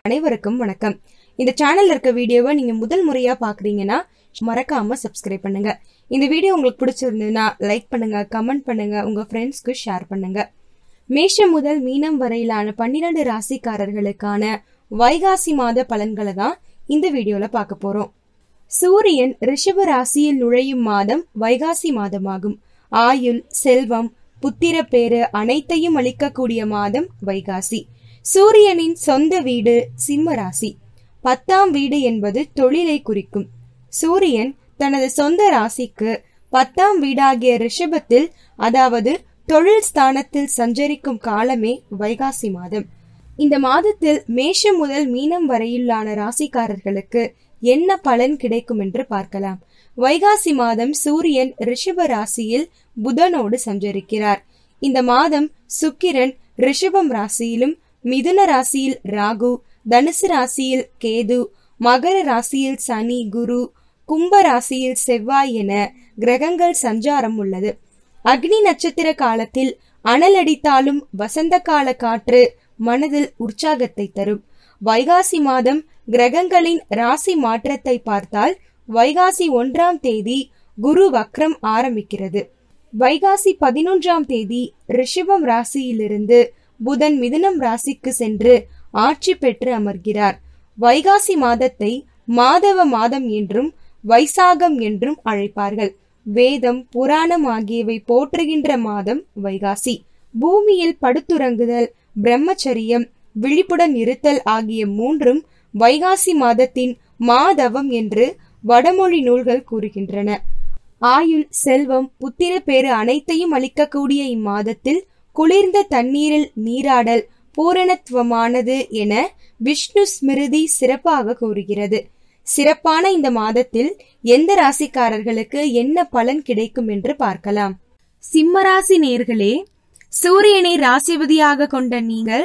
அனைவருக்கும் வணக்கம் இந்த சேனல்ல இருக்க வீடியோவை நீங்க முதல் முறையா பாக்குறீங்கன்னா மறக்காம சப்ஸ்கிரைப் பண்ணுங்க இந்த வீடியோ உங்களுக்கு பிடிச்சிருந்ததுன்னா லைக் பண்ணுங்க கமெண்ட் பண்ணுங்க உங்க ஃப்ரெண்ட்ஸ்க்கு ஷேர் பண்ணுங்க மேஷம் முதல் மீனம் வரையிலான பன்னிரண்டு ராசிக்காரர்களுக்கான வைகாசி மாத பலன்களை தான் இந்த வீடியோல பார்க்க போறோம் சூரியன் ரிஷப ராசியில் நுழையும் மாதம் வைகாசி மாதமாகும் ஆயுள் செல்வம் புத்திர பேறு அனைத்தையும் அளிக்கக்கூடிய மாதம் வைகாசி சூரியனின் சொந்த வீடு சிம்ம ராசி பத்தாம் வீடு என்பது தொழிலை குறிக்கும் சூரியன் தனது சொந்த ராசிக்கு பத்தாம் வீடாகிய ரிஷபத்தில் அதாவது தொழில் ஸ்தானத்தில் சஞ்சரிக்கும் காலமே வைகாசி மாதம் இந்த மாதத்தில் மேஷம் முதல் மீனம் வரையிலான ராசிக்காரர்களுக்கு என்ன பலன் கிடைக்கும் என்று பார்க்கலாம் வைகாசி மாதம் சூரியன் ரிஷப ராசியில் புதனோடு சஞ்சரிக்கிறார் இந்த மாதம் சுக்கிரன் ரிஷபம் ராசியிலும் மிதுன ராசியில் ராகு தனுசு ராசியில் கேது மகர ராசியில் சனி குரு கும்ப ராசியில் செவ்வாய் என கிரகங்கள் சஞ்சாரம் உள்ளது அக்னி நட்சத்திர காலத்தில் அனலடித்தாலும் வசந்த கால காற்று மனதில் உற்சாகத்தை தரும் வைகாசி மாதம் கிரகங்களின் ராசி மாற்றத்தை பார்த்தால் வைகாசி ஒன்றாம் தேதி குரு வக்ரம் ஆரம்பிக்கிறது வைகாசி பதினொன்றாம் தேதி ரிஷபம் ராசியிலிருந்து புதன் மிதுனம் ராசிக்கு சென்று ஆட்சி பெற்று அமர்கிறார் வைகாசி மாதத்தை மாதவ மாதம் என்றும் வைசாகம் என்றும் அழைப்பார்கள் வேதம் புராணம் ஆகியவை போற்றுகின்ற மாதம் வைகாசி பூமியில் படுத்துறங்குதல் பிரம்மச்சரியம் விழிப்புடன் இருத்தல் ஆகிய மூன்றும் வைகாசி மாதத்தின் மாதவம் என்று வடமொழி நூல்கள் கூறுகின்றன ஆயுள் செல்வம் புத்திர பேறு அனைத்தையும் அளிக்கக்கூடிய இம்மாதத்தில் குளிர்ந்த தண்ணீரில் நீராடல் பூரணத்துவமானது என விஷ்ணு ஸ்மிருதி சிறப்பாக கூறுகிறது சிறப்பான இந்த மாதத்தில் எந்த ராசிக்காரர்களுக்கு என்ன பலன் கிடைக்கும் என்று பார்க்கலாம் சிம்மராசி நேர்களே சூரியனை ராசிபதியாக கொண்ட நீங்கள்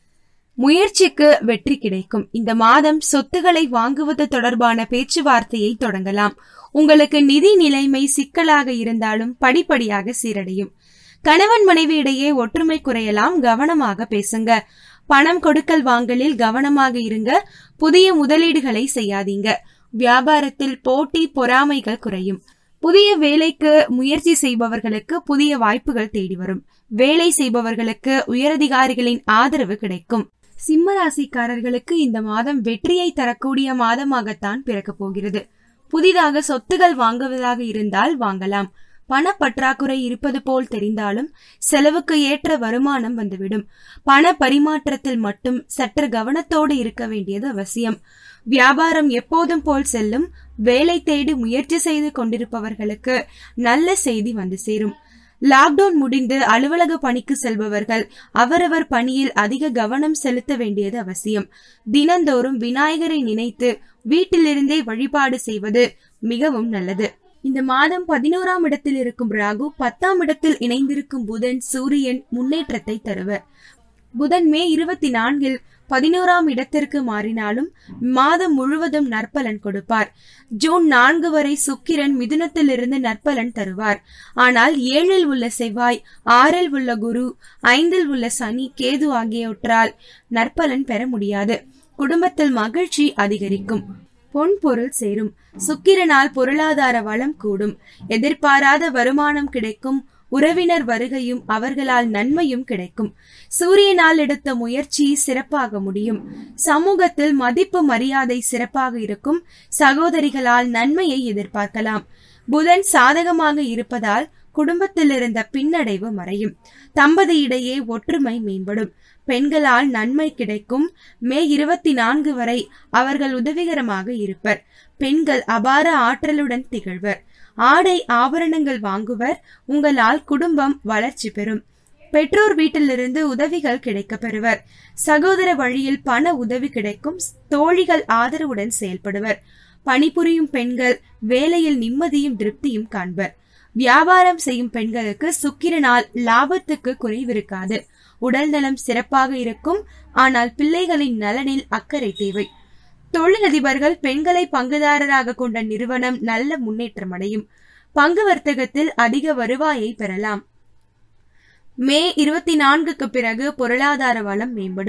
முயற்சிக்கு வெற்றி கிடைக்கும் இந்த மாதம் சொத்துக்களை வாங்குவது தொடர்பான பேச்சுவார்த்தையை தொடங்கலாம் உங்களுக்கு நிதி நிலைமை சிக்கலாக இருந்தாலும் படிப்படியாக சீரடையும் கணவன் மனைவி இடையே ஒற்றுமை குறையலாம் கவனமாக பேசுங்க பணம் கொடுக்கல் வாங்கலில் கவனமாக இருங்க புதிய முதலீடுகளை செய்யாதீங்க வியாபாரத்தில் போட்டி பொறாமைகள் குறையும் புதிய வேலைக்கு முயற்சி செய்பவர்களுக்கு புதிய வாய்ப்புகள் தேடி வரும் வேலை செய்பவர்களுக்கு உயரதிகாரிகளின் ஆதரவு கிடைக்கும் சிம்ம ராசிக்காரர்களுக்கு இந்த மாதம் வெற்றியை தரக்கூடிய மாதமாகத்தான் பிறக்கப் போகிறது புதிதாக சொத்துகள் வாங்குவதாக இருந்தால் வாங்கலாம் பணப்பற்றாக்குறை இருப்பது போல் தெரிந்தாலும் செலவுக்கு ஏற்ற வருமானம் வந்துவிடும் பண பரிமாற்றத்தில் மட்டும் சற்று கவனத்தோடு இருக்க வேண்டியது அவசியம் வியாபாரம் எப்போதும் போல் செல்லும் வேலை தேடி முயற்சி செய்து கொண்டிருப்பவர்களுக்கு நல்ல செய்தி வந்து சேரும் லாக்டவுன் முடிந்து அலுவலக பணிக்கு செல்பவர்கள் அவரவர் பணியில் அதிக கவனம் செலுத்த வேண்டியது அவசியம் தினந்தோறும் விநாயகரை நினைத்து வீட்டிலிருந்தே வழிபாடு செய்வது மிகவும் நல்லது இந்த மாதம் பதினோராம் இடத்தில் இருக்கும் ராகு பத்தாம் இடத்தில் இணைந்திருக்கும் புதன் சூரியன் முன்னேற்றத்தை தருவர் புதன் மே இருபத்தி நான்கில் பதினோராம் இடத்திற்கு மாறினாலும் மாதம் முழுவதும் நற்பலன் கொடுப்பார் ஜூன் நான்கு வரை சுக்கிரன் மிதுனத்திலிருந்து நற்பலன் தருவார் ஆனால் ஏழில் உள்ள செவ்வாய் ஆறில் உள்ள குரு ஐந்தில் உள்ள சனி கேது ஆகியவற்றால் நற்பலன் பெற முடியாது குடும்பத்தில் மகிழ்ச்சி அதிகரிக்கும் பொன் பொருள் சேரும் சுக்கிரனால் பொருளாதார வளம் கூடும் எதிர்பாராத வருமானம் கிடைக்கும் உறவினர் வருகையும் அவர்களால் நன்மையும் கிடைக்கும் சூரியனால் எடுத்த முயற்சி சிறப்பாக முடியும் சமூகத்தில் மதிப்பு மரியாதை சிறப்பாக இருக்கும் சகோதரிகளால் நன்மையை எதிர்பார்க்கலாம் புதன் சாதகமாக இருப்பதால் குடும்பத்தில் இருந்த பின்னடைவு மறையும் தம்பதியிடையே ஒற்றுமை மேம்படும் பெண்களால் நன்மை கிடைக்கும் மே இருபத்தி நான்கு வரை அவர்கள் உதவிகரமாக இருப்பர் பெண்கள் அபார ஆற்றலுடன் திகழ்வர் ஆடை ஆபரணங்கள் வாங்குவர் உங்களால் குடும்பம் வளர்ச்சி பெறும் பெற்றோர் வீட்டிலிருந்து உதவிகள் கிடைக்க பெறுவர் சகோதர வழியில் பண உதவி கிடைக்கும் தோழிகள் ஆதரவுடன் செயல்படுவர் பணிபுரியும் பெண்கள் வேலையில் நிம்மதியும் திருப்தியும் காண்பர் வியாபாரம் செய்யும் பெண்களுக்கு சுக்கிரனால் லாபத்துக்கு குறைவிருக்காது உடல் நலம் சிறப்பாக இருக்கும் ஆனால் பிள்ளைகளின் நலனில் அக்கறை தேவை தொழிலதிபர்கள் பெண்களை பங்குதாரராக கொண்ட நிறுவனம் நல்ல முன்னேற்றம் அடையும் பங்கு வர்த்தகத்தில் அதிக வருவாயை பெறலாம் மே இருபத்தி நான்குக்கு பிறகு பொருளாதார வளம் மேம்படும்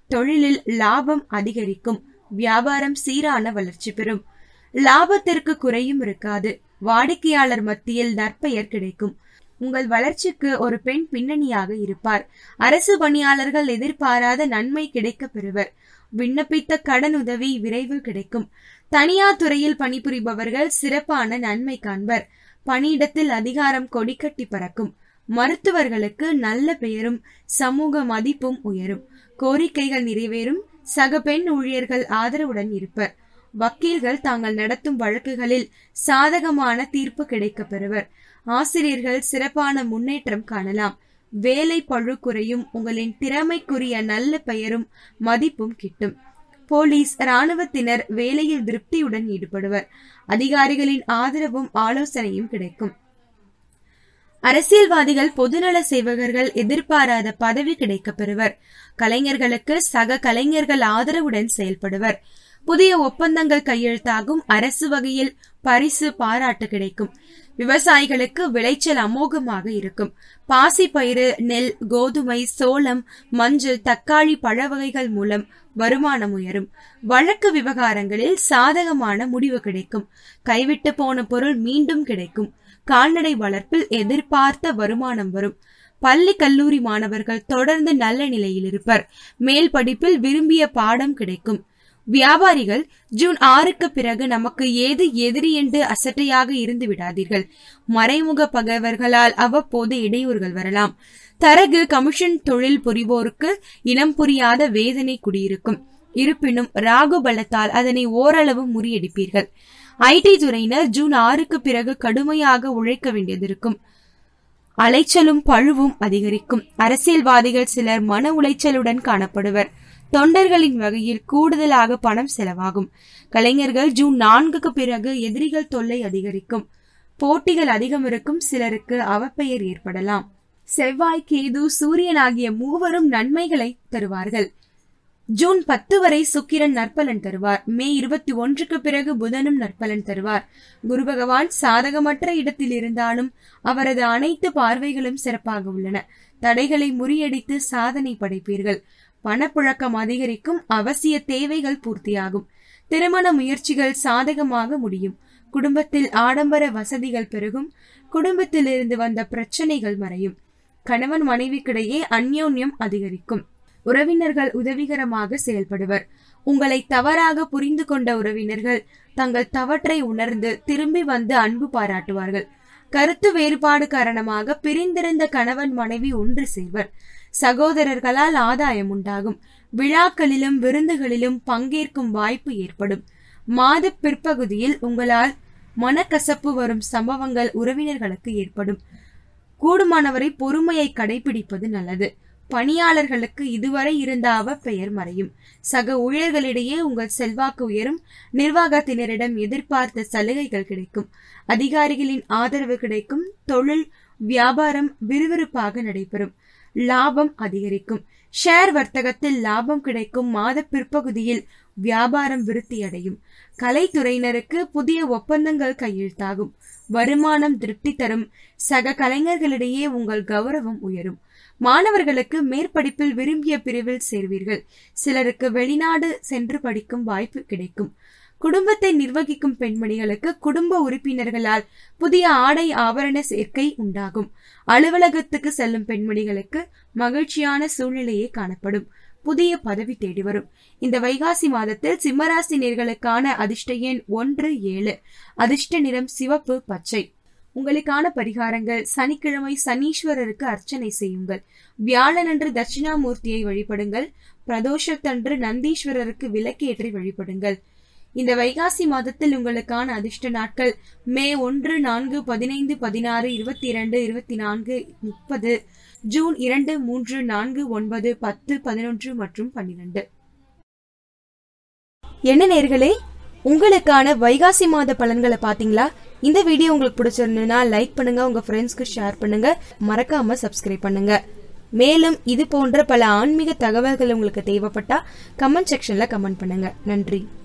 தொழிலில் லாபம் அதிகரிக்கும் வியாபாரம் சீரான வளர்ச்சி பெறும் லாபத்திற்கு குறையும் இருக்காது வாடிக்கையாளர் மத்தியில் நற்பெயர் கிடைக்கும் உங்கள் வளர்ச்சிக்கு ஒரு பெண் பின்னணியாக இருப்பார் அரசு பணியாளர்கள் எதிர்பாராத நன்மை கிடைக்க பெறுவர் விண்ணப்பித்த கடன் உதவி விரைவில் கிடைக்கும் தனியார் துறையில் பணிபுரிபவர்கள் சிறப்பான நன்மை காண்பர் பணியிடத்தில் அதிகாரம் கொடிக்கட்டி பறக்கும் மருத்துவர்களுக்கு நல்ல பெயரும் சமூக மதிப்பும் உயரும் கோரிக்கைகள் நிறைவேறும் சக பெண் ஊழியர்கள் ஆதரவுடன் இருப்பர் வக்கீல்கள் தாங்கள் நடத்தும் வழக்குகளில் சாதகமான தீர்ப்பு கிடைக்கப் பெறுவர் ஆசிரியர்கள் சிறப்பான முன்னேற்றம் காணலாம் வேலை பழு குறையும் உங்களின் திறமைக்குரிய நல்ல பெயரும் மதிப்பும் கிட்டும் போலீஸ் ராணுவத்தினர் வேலையில் திருப்தியுடன் ஈடுபடுவர் அதிகாரிகளின் ஆதரவும் ஆலோசனையும் கிடைக்கும் அரசியல்வாதிகள் பொதுநல சேவகர்கள் எதிர்பாராத பதவி கிடைக்கப் பெறுவர் கலைஞர்களுக்கு சக கலைஞர்கள் ஆதரவுடன் செயல்படுவர் புதிய ஒப்பந்தங்கள் கையெழுத்தாகும் அரசு வகையில் பரிசு பாராட்டு கிடைக்கும் விவசாயிகளுக்கு விளைச்சல் அமோகமாக இருக்கும் பாசி பயிறு நெல் கோதுமை சோளம் மஞ்சள் தக்காளி பழ வகைகள் மூலம் வருமானம் உயரும் வழக்கு விவகாரங்களில் சாதகமான முடிவு கிடைக்கும் கைவிட்டு போன பொருள் மீண்டும் கிடைக்கும் கால்நடை வளர்ப்பில் எதிர்பார்த்த வருமானம் வரும் பள்ளி கல்லூரி மாணவர்கள் தொடர்ந்து நல்ல நிலையில் இருப்பர் மேல் படிப்பில் விரும்பிய பாடம் கிடைக்கும் வியாபாரிகள் ஜூன் ஆறுக்கு பிறகு நமக்கு ஏது எதிரி என்று அசட்டையாக இருந்து விடாதீர்கள் மறைமுக பகைவர்களால் அவ்வப்போது இடையூறுகள் வரலாம் தரகு கமிஷன் தொழில் புரிவோருக்கு இனம் புரியாத வேதனை குடியிருக்கும் இருப்பினும் ராகு பலத்தால் அதனை ஓரளவு முறியடிப்பீர்கள் ஐடி துறையினர் ஜூன் ஆறுக்கு பிறகு கடுமையாக உழைக்க வேண்டியதிருக்கும் அலைச்சலும் பழுவும் அதிகரிக்கும் அரசியல்வாதிகள் சிலர் மன உளைச்சலுடன் காணப்படுவர் தொண்டர்களின் வகையில் கூடுதலாக பணம் செலவாகும் கலைஞர்கள் ஜூன் நான்குக்கு பிறகு எதிரிகள் தொல்லை அதிகரிக்கும் போட்டிகள் அதிகம் இருக்கும் சிலருக்கு அவப்பெயர் ஏற்படலாம் செவ்வாய் கேது சூரியன் ஆகிய மூவரும் நன்மைகளை தருவார்கள் ஜூன் பத்து வரை சுக்கிரன் நற்பலன் தருவார் மே இருபத்தி ஒன்றுக்கு பிறகு புதனும் நற்பலன் தருவார் குரு பகவான் சாதகமற்ற இடத்தில் இருந்தாலும் அவரது அனைத்து பார்வைகளும் சிறப்பாக உள்ளன தடைகளை முறியடித்து சாதனை படைப்பீர்கள் பணப்புழக்கம் அதிகரிக்கும் அவசிய தேவைகள் பூர்த்தியாகும் திருமண முயற்சிகள் சாதகமாக முடியும் குடும்பத்தில் ஆடம்பர வசதிகள் பெருகும் குடும்பத்தில் இருந்து வந்த பிரச்சனைகள் மறையும் கணவன் மனைவிக்கிடையே அந்யோன்யம் அதிகரிக்கும் உறவினர்கள் உதவிகரமாக செயல்படுவர் உங்களை தவறாக புரிந்து கொண்ட உறவினர்கள் தங்கள் தவற்றை உணர்ந்து திரும்பி வந்து அன்பு பாராட்டுவார்கள் கருத்து வேறுபாடு காரணமாக பிரிந்திருந்த கணவன் மனைவி ஒன்று சேர்வர் சகோதரர்களால் ஆதாயம் உண்டாகும் விழாக்களிலும் விருந்துகளிலும் பங்கேற்கும் வாய்ப்பு ஏற்படும் மாத பிற்பகுதியில் உங்களால் மனக்கசப்பு வரும் சம்பவங்கள் உறவினர்களுக்கு ஏற்படும் கூடுமானவரை பொறுமையை கடைபிடிப்பது நல்லது பணியாளர்களுக்கு இதுவரை இருந்த அவப்பெயர் மறையும் சக ஊழியர்களிடையே உங்கள் செல்வாக்கு உயரும் நிர்வாகத்தினரிடம் எதிர்பார்த்த சலுகைகள் கிடைக்கும் அதிகாரிகளின் ஆதரவு கிடைக்கும் தொழில் வியாபாரம் விறுவிறுப்பாக நடைபெறும் லாபம் அதிகரிக்கும் ஷேர் வர்த்தகத்தில் லாபம் கிடைக்கும் மாத பிற்பகுதியில் வியாபாரம் விருத்தியடையும் கலைத்துறையினருக்கு புதிய ஒப்பந்தங்கள் கையெழுத்தாகும் வருமானம் திருப்தி தரும் சக கலைஞர்களிடையே உங்கள் கௌரவம் உயரும் மாணவர்களுக்கு மேற்படிப்பில் விரும்பிய பிரிவில் சேர்வீர்கள் சிலருக்கு வெளிநாடு சென்று படிக்கும் வாய்ப்பு கிடைக்கும் குடும்பத்தை நிர்வகிக்கும் பெண்மணிகளுக்கு குடும்ப உறுப்பினர்களால் புதிய ஆடை ஆபரண சேர்க்கை உண்டாகும் அலுவலகத்துக்கு செல்லும் பெண்மணிகளுக்கு மகிழ்ச்சியான சூழ்நிலையே காணப்படும் புதிய பதவி தேடி வரும் இந்த வைகாசி மாதத்தில் சிம்மராசி நேர்களுக்கான அதிர்ஷ்ட எண் ஒன்று ஏழு அதிர்ஷ்ட நிறம் சிவப்பு பச்சை உங்களுக்கான பரிகாரங்கள் சனிக்கிழமை சனீஸ்வரருக்கு அர்ச்சனை செய்யுங்கள் வியாழனன்று தட்சிணாமூர்த்தியை வழிபடுங்கள் பிரதோஷத்தன்று நந்தீஸ்வரருக்கு விளக்கேற்றி வழிபடுங்கள் இந்த வைகாசி மாதத்தில் உங்களுக்கான அதிர்ஷ்ட நாட்கள் மே ஒன்று நான்கு பதினைந்து பதினாறு இருபத்தி இரண்டு இருபத்தி நான்கு முப்பது ஜூன் இரண்டு மூன்று நான்கு ஒன்பது பத்து பதினொன்று மற்றும் பன்னிரண்டு என்ன நேர்களே உங்களுக்கான வைகாசி மாத பலன்களை பாத்தீங்களா இந்த வீடியோ உங்களுக்கு பிடிச்சிருந்ததுன்னா லைக் பண்ணுங்க உங்க ஃப்ரெண்ட்ஸ்க்கு ஷேர் பண்ணுங்க மறக்காம சப்ஸ்கிரைப் பண்ணுங்க மேலும் இது போன்ற பல ஆன்மீக தகவல்கள் உங்களுக்கு தேவைப்பட்டா கமெண்ட் செக்ஷன்ல கமெண்ட் பண்ணுங்க நன்றி